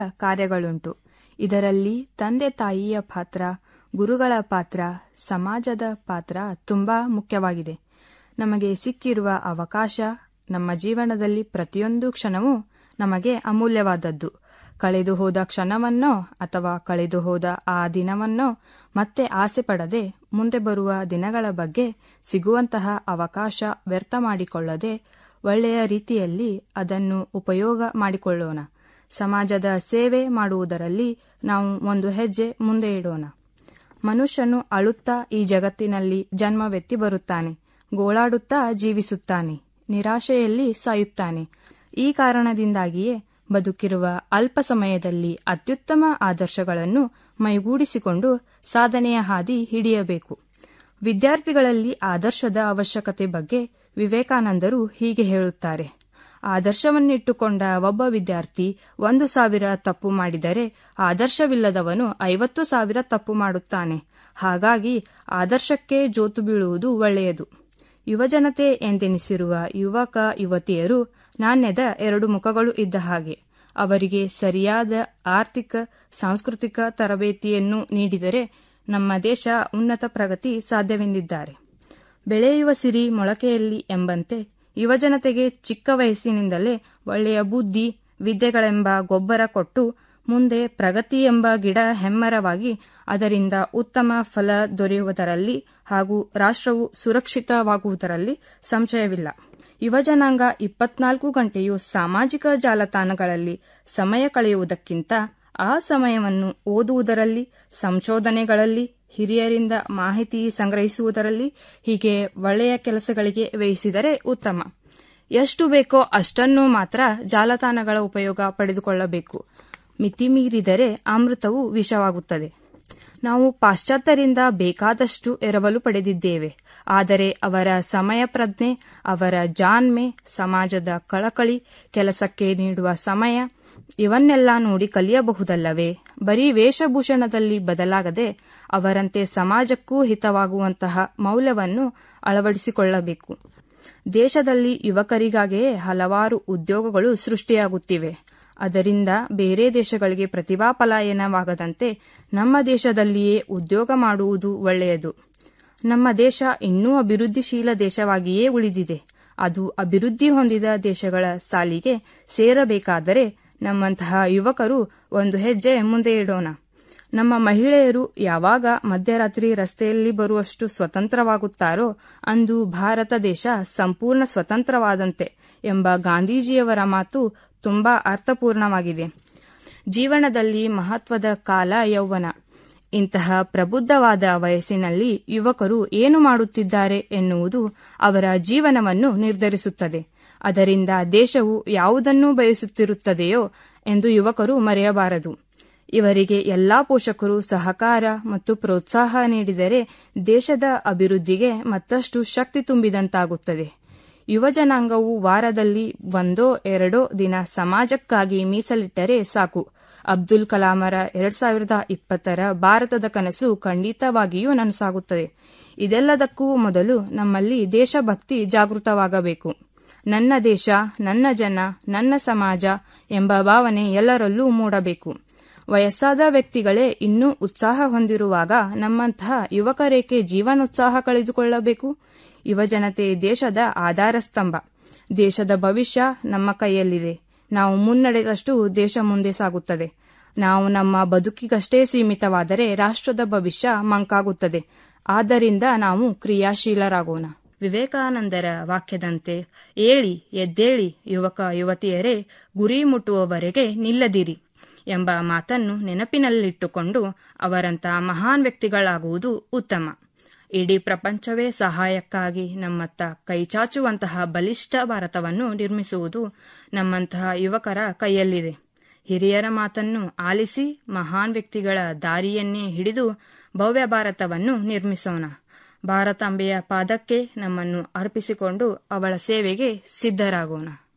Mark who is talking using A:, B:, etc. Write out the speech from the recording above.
A: ಕಾರ್ಯಗಳುಂಟು ಇದರಲ್ಲಿ ತಂದೆ ತಾಯಿಯ ಪಾತ್ರ ಗುರುಗಳ ಪಾತ್ರ ಸಮಾಜದ ಪಾತ್ರ ತುಂಬಾ ಮುಖ್ಯವಾಗಿದೆ ನಮಗೆ ಸಿಕ್ಕಿರುವ ಅವಕಾಶ ನಮ್ಮ ಜೀವನದಲ್ಲಿ ಪ್ರತಿಯೊಂದು ಕ್ಷಣವೂ ನಮಗೆ ಅಮೂಲ್ಯವಾದದ್ದು ಕಳೆದು ಹೋದ ಕ್ಷಣವನ್ನೋ ಅಥವಾ ಕಳೆದು ಹೋದ ಆ ದಿನವನ್ನೋ ಮತ್ತೆ ಆಸೆ ಪಡದೆ ಮುಂದೆ ಬರುವ ದಿನಗಳ ಬಗ್ಗೆ ಸಿಗುವಂತಹ ಅವಕಾಶ ವ್ಯರ್ಥ ಮಾಡಿಕೊಳ್ಳದೆ ಒಳ್ಳೆಯ ರೀತಿಯಲ್ಲಿ ಅದನ್ನು ಉಪಯೋಗ ಮಾಡಿಕೊಳ್ಳೋಣ ಸಮಾಜದ ಸೇವೆ ಮಾಡುವುದರಲ್ಲಿ ನಾವು ಒಂದು ಹೆಜ್ಜೆ ಮುಂದೆ ಇಡೋಣ ಮನುಷ್ಯನು ಅಳುತ್ತಾ ಈ ಜಗತ್ತಿನಲ್ಲಿ ಜನ್ಮವೆತ್ತಿ ಬರುತ್ತಾನೆ ಗೋಳಾಡುತ್ತಾ ಜೀವಿಸುತ್ತಾನೆ ನಿರಾಶೆಯಲ್ಲಿ ಸಾಯುತ್ತಾನೆ ಈ ಕಾರಣದಿಂದಾಗಿಯೇ ಬದುಕಿರುವ ಅಲ್ಪ ಸಮಯದಲ್ಲಿ ಅತ್ಯುತ್ತಮ ಆದರ್ಶಗಳನ್ನು ಮೈಗೂಡಿಸಿಕೊಂಡು ಸಾಧನೆಯ ಹಾದಿ ಹಿಡಿಯಬೇಕು ವಿದ್ಯಾರ್ಥಿಗಳಲ್ಲಿ ಆದರ್ಶದ ಅವಶ್ಯಕತೆ ಬಗ್ಗೆ ವಿವೇಕಾನಂದರು ಹೀಗೆ ಹೇಳುತ್ತಾರೆ ಆದರ್ಶವನ್ನಿಟ್ಟುಕೊಂಡ ಒಬ್ಬ ವಿದ್ಯಾರ್ಥಿ ಒಂದು ಸಾವಿರ ತಪ್ಪು ಮಾಡಿದರೆ ಆದರ್ಶವಿಲ್ಲದವನು ಐವತ್ತು ಸಾವಿರ ತಪ್ಪು ಮಾಡುತ್ತಾನೆ ಹಾಗಾಗಿ ಆದರ್ಶಕ್ಕೆ ಜೋತು ಬೀಳುವುದು ಒಳ್ಳೆಯದು ಯುವಜನತೆ ಎಂದೆನಿಸಿರುವ ಯುವಕ ಯುವತಿಯರು ನಾಣ್ಯದ ಎರಡು ಮುಖಗಳು ಇದ್ದ ಹಾಗೆ ಅವರಿಗೆ ಸರಿಯಾದ ಆರ್ಥಿಕ ಸಾಂಸ್ಕೃತಿಕ ತರಬೇತಿಯನ್ನು ನೀಡಿದರೆ ನಮ್ಮ ದೇಶ ಉನ್ನತ ಪ್ರಗತಿ ಸಾಧ್ಯವೆಂದಿದ್ದಾರೆ ಬೆಳೆಯುವ ಸಿರಿ ಮೊಳಕೆಯಲ್ಲಿ ಎಂಬಂತೆ ಯುವಜನತೆಗೆ ಚಿಕ್ಕ ವಯಸ್ಸಿನಿಂದಲೇ ಒಳ್ಳೆಯ ಬುದ್ಧಿ ವಿದ್ಯೆಗಳೆಂಬ ಗೊಬ್ಬರ ಕೊಟ್ಟು ಮುಂದೆ ಪ್ರಗತಿ ಎಂಬ ಗಿಡ ಹೆಮ್ಮರವಾಗಿ ಅದರಿಂದ ಉತ್ತಮ ಫಲ ದೊರೆಯುವುದರಲ್ಲಿ ಹಾಗೂ ರಾಷ್ಟ್ರವು ಸುರಕ್ಷಿತವಾಗುವುದರಲ್ಲಿ ಸಂಶಯವಿಲ್ಲ ಯುವಜನಾಂಗ ಇಪ್ಪತ್ನಾಲ್ಕು ಗಂಟೆಯೂ ಸಾಮಾಜಿಕ ಜಾಲತಾಣಗಳಲ್ಲಿ ಸಮಯ ಕಳೆಯುವುದಕ್ಕಿಂತ ಆ ಸಮಯವನ್ನು ಓದುವುದರಲ್ಲಿ ಸಂಶೋಧನೆಗಳಲ್ಲಿ ಹಿರಿಯರಿಂದ ಮಾಹಿತಿ ಸಂಗ್ರಹಿಸುವುದರಲ್ಲಿ ಹೀಗೆ ಒಳ್ಳೆಯ ಕೆಲಸಗಳಿಗೆ ವ್ಯಯಿಸಿದರೆ ಉತ್ತಮ ಎಷ್ಟು ಬೇಕೋ ಅಷ್ಟನ್ನು ಮಾತ್ರ ಜಾಲತಾಣಗಳ ಉಪಯೋಗ ಪಡೆದುಕೊಳ್ಳಬೇಕು ಮಿತಿಮೀರಿದರೆ ಅಮೃತವು ವಿಷವಾಗುತ್ತದೆ ನಾವು ಪಾಶ್ಚಾತ್ಯರಿಂದ ಬೇಕಾದಷ್ಟು ಎರವಲು ಪಡೆದಿದ್ದೇವೆ ಆದರೆ ಅವರ ಸಮಯ ಪ್ರಜ್ಞೆ ಅವರ ಜಾಣ್ಮೆ ಸಮಾಜದ ಕಳಕಳಿ ಕೆಲಸಕ್ಕೆ ನೀಡುವ ಸಮಯ ಇವನ್ನೆಲ್ಲ ನೋಡಿ ಕಲಿಯಬಹುದಲ್ಲವೇ ಬರೀ ವೇಷಭೂಷಣದಲ್ಲಿ ಬದಲಾಗದೆ ಅವರಂತೆ ಸಮಾಜಕ್ಕೂ ಹಿತವಾಗುವಂತಹ ಮೌಲ್ಯವನ್ನು ಅಳವಡಿಸಿಕೊಳ್ಳಬೇಕು ದೇಶದಲ್ಲಿ ಯುವಕರಿಗಾಗಿಯೇ ಹಲವಾರು ಉದ್ಯೋಗಗಳು ಸೃಷ್ಟಿಯಾಗುತ್ತಿವೆ ಅದರಿಂದ ಬೇರೆ ದೇಶಗಳಿಗೆ ಪ್ರತಿಭಾ ಪಲಾಯನವಾಗದಂತೆ ನಮ್ಮ ದೇಶದಲ್ಲಿಯೇ ಉದ್ಯೋಗ ಮಾಡುವುದು ಒಳ್ಳೆಯದು ನಮ್ಮ ದೇಶ ಇನ್ನೂ ಅಭಿವೃದ್ಧಿಶೀಲ ದೇಶವಾಗಿಯೇ ಉಳಿದಿದೆ ಅದು ಅಭಿವೃದ್ಧಿ ಹೊಂದಿದ ದೇಶಗಳ ಸಾಲಿಗೆ ಸೇರಬೇಕಾದರೆ ನಮ್ಮಂತಹ ಯುವಕರು ಒಂದು ಹೆಜ್ಜೆ ಮುಂದೆ ಇಡೋಣ ನಮ್ಮ ಮಹಿಳೆಯರು ಯಾವಾಗ ಮಧ್ಯರಾತ್ರಿ ರಸ್ತೆಯಲ್ಲಿ ಬರುವಷ್ಟು ಸ್ವತಂತ್ರವಾಗುತ್ತಾರೋ ಅಂದು ಭಾರತ ದೇಶ ಸಂಪೂರ್ಣ ಸ್ವತಂತ್ರವಾದಂತೆ ಎಂಬ ಗಾಂಧೀಜಿಯವರ ಮಾತು ತುಂಬಾ ಅರ್ಥಪೂರ್ಣವಾಗಿದೆ ಜೀವನದಲ್ಲಿ ಮಹತ್ವದ ಕಾಲ ಯೌವನ ಇಂತಹ ಪ್ರಬುದ್ಧವಾದ ವಯಸ್ಸಿನಲ್ಲಿ ಯುವಕರು ಏನು ಮಾಡುತ್ತಿದ್ದಾರೆ ಎನ್ನುವುದು ಅವರ ಜೀವನವನ್ನು ನಿರ್ಧರಿಸುತ್ತದೆ ಅದರಿಂದ ದೇಶವು ಯಾವುದನ್ನು ಬಯಸುತ್ತಿರುತ್ತದೆಯೋ ಎಂದು ಯುವಕರು ಮರೆಯಬಾರದು ಇವರಿಗೆ ಎಲ್ಲಾ ಪೋಷಕರು ಸಹಕಾರ ಮತ್ತು ಪ್ರೋತ್ಸಾಹ ನೀಡಿದರೆ ದೇಶದ ಅಭಿವೃದ್ಧಿಗೆ ಮತ್ತಷ್ಟು ಶಕ್ತಿ ತುಂಬಿದಂತಾಗುತ್ತದೆ ಯುವಜನಾಂಗವು ವಾರದಲ್ಲಿ ಒಂದೋ ಎರಡೋ ದಿನ ಸಮಾಜಕ್ಕಾಗಿ ಮೀಸಲಿಟ್ಟರೆ ಸಾಕು ಅಬ್ದುಲ್ ಕಲಾಮರ ಎರಡ್ ಸಾವಿರದ ಇಪ್ಪತ್ತರ ಭಾರತದ ಕನಸು ಖಂಡಿತವಾಗಿಯೂ ನನಸಾಗುತ್ತದೆ ಇದೆಲ್ಲದಕ್ಕೂ ಮೊದಲು ನಮ್ಮಲ್ಲಿ ದೇಶಭಕ್ತಿ ಜಾಗೃತವಾಗಬೇಕು ನನ್ನ ದೇಶ ನನ್ನ ಜನ ನನ್ನ ಸಮಾಜ ಎಂಬ ಭಾವನೆ ಎಲ್ಲರಲ್ಲೂ ಮೂಡಬೇಕು ವಯಸ್ಸಾದ ವ್ಯಕ್ತಿಗಳೇ ಇನ್ನೂ ಉತ್ಸಾಹ ಹೊಂದಿರುವಾಗ ನಮ್ಮಂತಹ ಯುವಕರೇಕೆ ಜೀವನೋತ್ಸಾಹ ಕಳೆದುಕೊಳ್ಳಬೇಕು ಯುವಜನತೆ ದೇಶದ ಆಧಾರ ಸ್ತಂಭ ದೇಶದ ಭವಿಷ್ಯ ನಮ್ಮ ಕೈಯಲ್ಲಿದೆ ನಾವು ಮುನ್ನಡೆದಷ್ಟು ದೇಶ ಮುಂದೆ ಸಾಗುತ್ತದೆ ನಾವು ನಮ್ಮ ಬದುಕಿಗಷ್ಟೇ ಸೀಮಿತವಾದರೆ ರಾಷ್ಟ್ರದ ಭವಿಷ್ಯ ಮಂಕಾಗುತ್ತದೆ ಆದ್ದರಿಂದ ನಾವು ಕ್ರಿಯಾಶೀಲರಾಗೋಣ ವಿವೇಕಾನಂದರ ವಾಕ್ಯದಂತೆ ಏಳಿ ಎದ್ದೇಳಿ ಯುವಕ ಯುವತಿಯರೇ ಗುರಿ ಮುಟ್ಟುವವರೆಗೆ ನಿಲ್ಲದಿರಿ ಎಂಬ ಮಾತನ್ನು ನೆನಪಿನಲ್ಲಿಟ್ಟುಕೊಂಡು ಅವರಂಥ ಮಹಾನ್ ವ್ಯಕ್ತಿಗಳಾಗುವುದು ಉತ್ತಮ ಇಡೀ ಪ್ರಪಂಚವೇ ಸಹಾಯಕ್ಕಾಗಿ ನಮ್ಮತ್ತ ಕೈಚಾಚುವಂತಹ ಬಲಿಷ್ಠ ಭಾರತವನ್ನು ನಿರ್ಮಿಸುವುದು ನಮ್ಮಂತಹ ಯುವಕರ ಕೈಯಲ್ಲಿದೆ ಹಿರಿಯರ ಮಾತನ್ನು ಆಲಿಸಿ ಮಹಾನ್ ವ್ಯಕ್ತಿಗಳ ದಾರಿಯನ್ನೇ ಹಿಡಿದು ಭವ್ಯ ಭಾರತವನ್ನು ನಿರ್ಮಿಸೋಣ ಭಾರತಾಂಬೆಯ ಪಾದಕ್ಕೆ ನಮ್ಮನ್ನು ಅರ್ಪಿಸಿಕೊಂಡು ಅವಳ ಸೇವೆಗೆ ಸಿದ್ಧರಾಗೋಣ